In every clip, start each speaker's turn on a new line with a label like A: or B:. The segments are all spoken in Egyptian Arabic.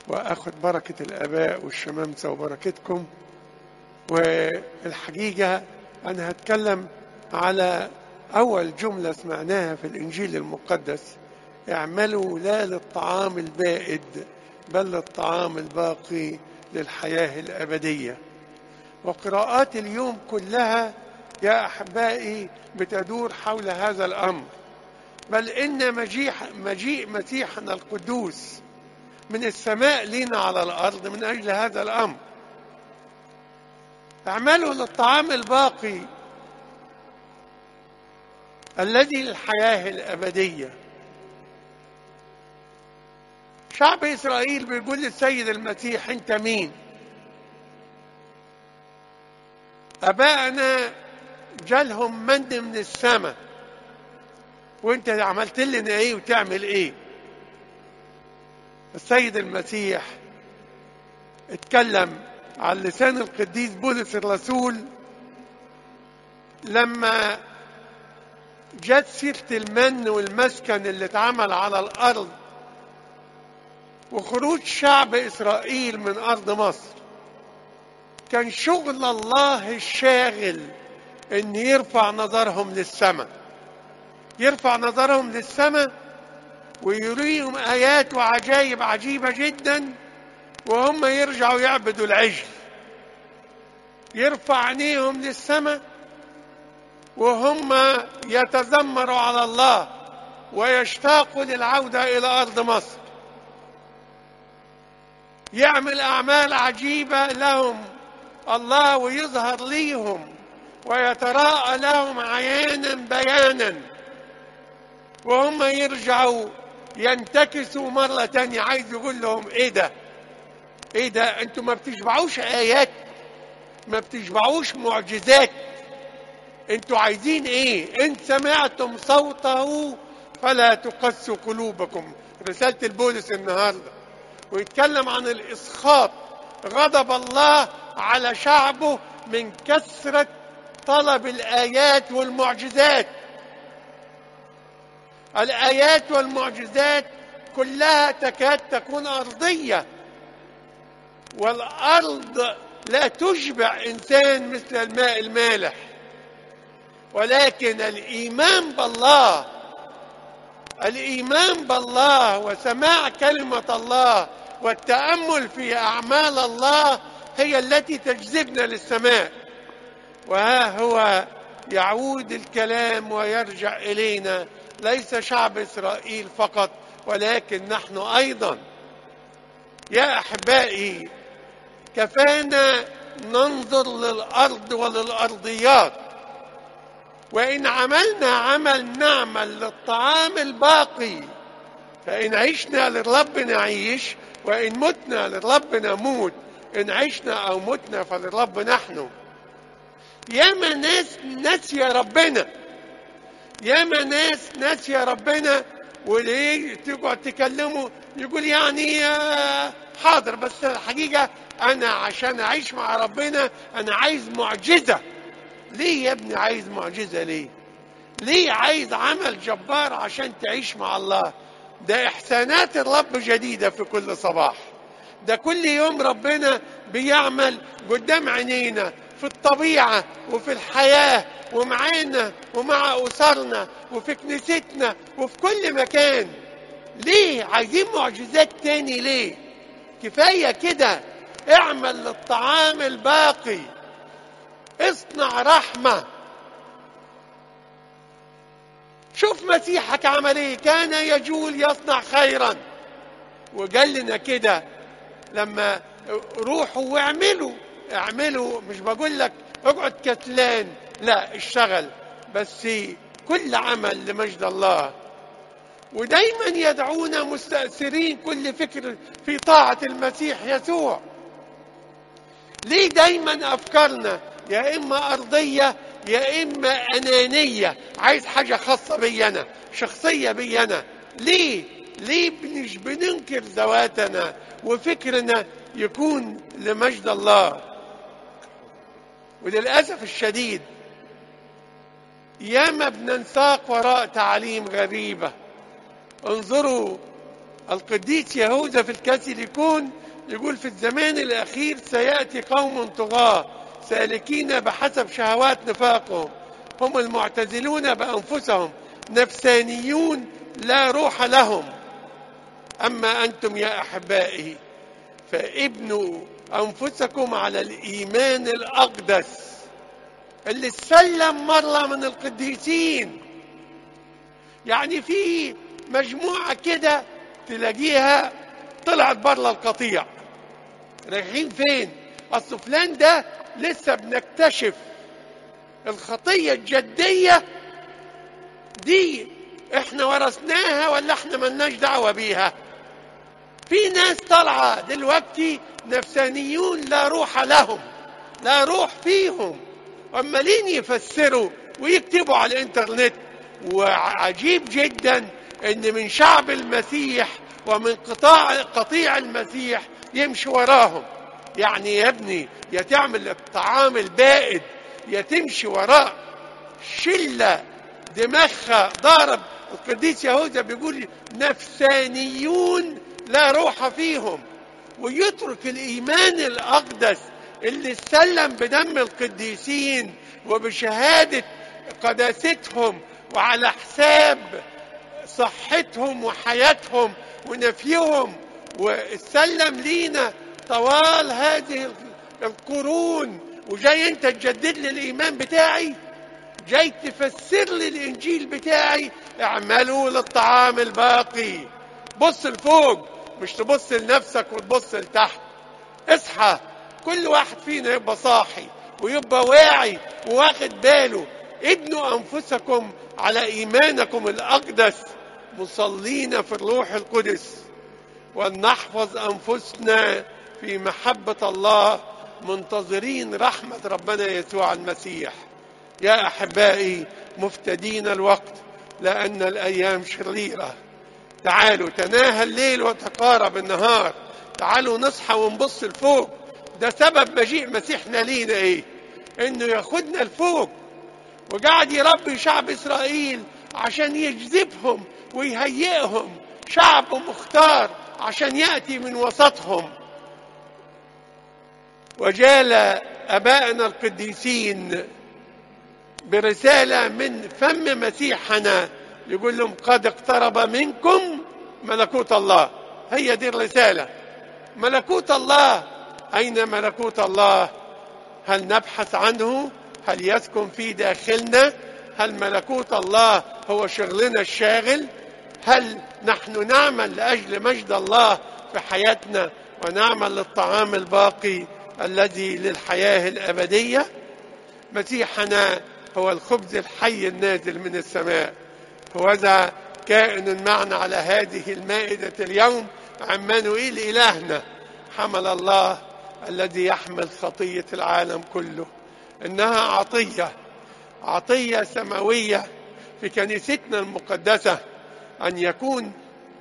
A: واخد بركة الاباء والشمامسة وبركتكم والحقيقة انا هتكلم على اول جملة سمعناها في الانجيل المقدس اعملوا لا للطعام البائد بل للطعام الباقي للحياة الابدية وقراءات اليوم كلها يا احبائي بتدور حول هذا الامر بل ان مجيء مجيء مسيحنا القدوس من السماء لنا على الارض من اجل هذا الامر اعملوا للطعام الباقي الذي للحياه الابديه شعب اسرائيل بيقول للسيد المسيح انت مين ابائنا جالهم من من السماء وانت عملت لنا ايه وتعمل ايه السيد المسيح اتكلم على لسان القديس بولس الرسول لما جت سيرة المن والمسكن اللي اتعمل على الأرض وخروج شعب إسرائيل من أرض مصر كان شغل الله الشاغل ان يرفع نظرهم للسماء يرفع نظرهم للسماء ويريهم ايات وعجائب عجيبه جدا وهم يرجعوا يعبدوا العجل يرفع عينيهم للسماء وهم يتذمروا على الله ويشتاقوا للعوده الى ارض مصر يعمل اعمال عجيبه لهم الله ويظهر ليهم ويتراءى لهم عيانا بيانا وهم يرجعوا ينتكسوا مرة تانية عايز يقول لهم ايه ده ايه ده انتوا ما بتشبعوش ايات ما بتشبعوش معجزات انتوا عايزين ايه ان سمعتم صوته فلا تقسوا قلوبكم رسالة البولس النهاردة ويتكلم عن الاسخاط غضب الله على شعبه من كثرة طلب الآيات والمعجزات الآيات والمعجزات كلها تكاد تكون أرضية والأرض لا تشبع إنسان مثل الماء المالح ولكن الإيمان بالله الإيمان بالله وسماع كلمة الله والتأمل في أعمال الله هي التي تجذبنا للسماء وها هو يعود الكلام ويرجع الينا ليس شعب اسرائيل فقط ولكن نحن ايضا يا احبائي كفانا ننظر للارض وللارضيات وان عملنا عمل نعمل للطعام الباقي فان عشنا للرب نعيش وان متنا للرب نموت ان عشنا او متنا فللرب نحن ياما ناس ناسيه ربنا ياما ناس ناسيه ربنا وليه تقعد تكلموا يقول يعني حاضر بس الحقيقه انا عشان اعيش مع ربنا انا عايز معجزه ليه يا ابني عايز معجزه ليه ليه عايز عمل جبار عشان تعيش مع الله ده احسانات الرب جديده في كل صباح ده كل يوم ربنا بيعمل قدام عينينا في الطبيعة وفي الحياة ومعانا ومع أسرنا وفي كنيستنا وفي كل مكان ليه عايزين معجزات تاني ليه كفاية كده اعمل للطعام الباقي اصنع رحمة شوف مسيحك عمل ايه كان يجول يصنع خيرا وقال لنا كده لما روحوا واعملوا اعملوا مش بقول لك اقعد كسلان لا اشتغل بس كل عمل لمجد الله ودايما يدعونا مستأثرين كل فكر في طاعة المسيح يسوع ليه دايما أفكارنا يا إما أرضية يا إما أنانية عايز حاجة خاصة بي أنا شخصية بي أنا ليه ليه مش بننكر ذواتنا وفكرنا يكون لمجد الله وللأسف الشديد ياما بننساق وراء تعاليم غريبة انظروا القديس يهوذا في الكاثوليكون يقول في الزمان الأخير سيأتي قوم طغاة سالكين بحسب شهوات نفاقهم هم المعتزلون بأنفسهم نفسانيون لا روح لهم أما أنتم يا أحبائي فابنوا أنفسكم على الإيمان الأقدس اللي اتسلم مرة من القديسين يعني في مجموعة كده تلاقيها طلعت بره القطيع رايحين فين اصل فلان ده لسه بنكتشف الخطية الجدية دي احنا ورثناها ولا احنا ملناش دعوة بيها في ناس طالعة دلوقتي نفسانيون لا روح لهم لا روح فيهم عمالين يفسروا ويكتبوا على الانترنت وعجيب جدا ان من شعب المسيح ومن قطاع قطيع المسيح يمشي وراهم يعني يا ابني يا تعمل الطعام البائد يا تمشي وراء شله دماغها ضارب القديس يهوذا بيقول نفسانيون لا روح فيهم ويترك الايمان الاقدس اللي سلم بدم القديسين وبشهاده قداستهم وعلى حساب صحتهم وحياتهم ونفيهم وسلم لينا طوال هذه القرون وجاي انت تجدد لي الايمان بتاعي جاي تفسر لي الانجيل بتاعي اعملوا للطعام الباقي بص لفوق مش تبص لنفسك وتبص لتحت اصحى كل واحد فينا يبقى صاحي ويبقى واعي وواخد باله ابنوا انفسكم على ايمانكم الاقدس مصلين في الروح القدس ولنحفظ انفسنا في محبه الله منتظرين رحمه ربنا يسوع المسيح يا احبائي مفتدين الوقت لان الايام شريره تعالوا تناهى الليل وتقارب النهار تعالوا نصحى ونبص لفوق ده سبب مجيء مسيحنا لينا ايه انه ياخدنا لفوق وقاعد يربي شعب اسرائيل عشان يجذبهم ويهيئهم شعب مختار عشان ياتي من وسطهم وجال ابائنا القديسين برساله من فم مسيحنا يقول لهم قد اقترب منكم ملكوت الله هي دي الرساله ملكوت الله اين ملكوت الله هل نبحث عنه هل يسكن في داخلنا هل ملكوت الله هو شغلنا الشاغل هل نحن نعمل لاجل مجد الله في حياتنا ونعمل للطعام الباقي الذي للحياه الابديه مسيحنا هو الخبز الحي النازل من السماء هوذا كائن معنا على هذه المائده اليوم عمانوئيل الهنا حمل الله الذي يحمل خطيه العالم كله انها عطيه عطيه سماويه في كنيستنا المقدسه ان يكون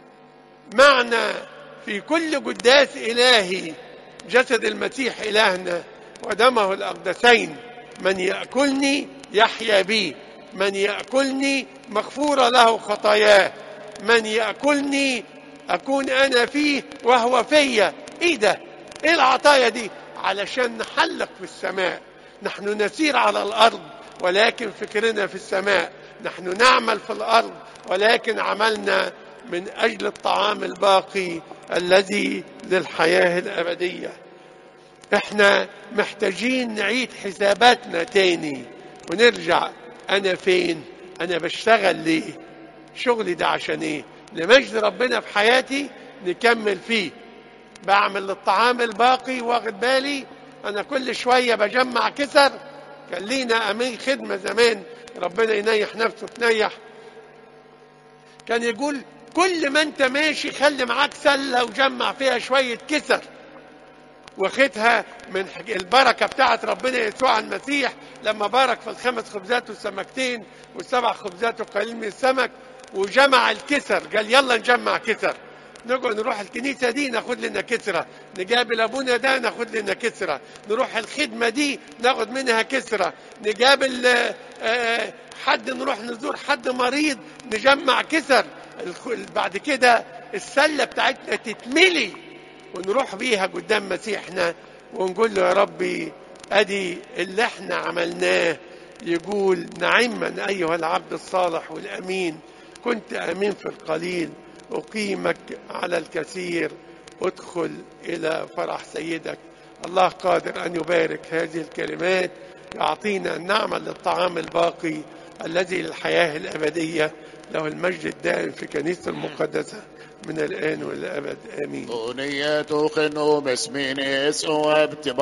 A: معنا في كل قداس الهي جسد المسيح الهنا ودمه الاقدسين من ياكلني يحيا بي من ياكلني مغفوره له خطاياه من ياكلني اكون انا فيه وهو فيا ايه ده ايه العطايا دي علشان نحلق في السماء نحن نسير على الارض ولكن فكرنا في السماء نحن نعمل في الارض ولكن عملنا من اجل الطعام الباقي الذي للحياه الابديه احنا محتاجين نعيد حساباتنا تاني ونرجع انا فين انا بشتغل ليه شغلي ده عشان ايه لمجد ربنا في حياتي نكمل فيه بعمل الطعام الباقي واخد بالي انا كل شويه بجمع كسر كان لينا امين خدمه زمان ربنا ينيح نفسه تنيح كان يقول كل ما انت ماشي خلي معاك سله وجمع فيها شويه كسر واخدها من البركه بتاعت ربنا يسوع المسيح لما بارك في الخمس خبزات والسمكتين والسبع خبزات وقليل من السمك وجمع الكسر قال يلا نجمع كسر نقعد نروح الكنيسة دي ناخد لنا كسرة نقابل أبونا ده ناخد لنا كسرة نروح الخدمة دي ناخد منها كسرة نقابل حد نروح نزور حد مريض نجمع كسر بعد كده السله بتاعتنا تتملي ونروح بيها قدام مسيحنا ونقول له يا ربي ادي اللي احنا عملناه يقول نعما ايها العبد الصالح والامين كنت امين في القليل اقيمك على الكثير ادخل الى فرح سيدك الله قادر ان يبارك هذه الكلمات يعطينا ان نعمل للطعام الباقي الذي للحياه الابديه له المجد الدائم في كنيسه المقدسه من الان والى الابد امين
B: أغنية خنو باسم ناس وابتبار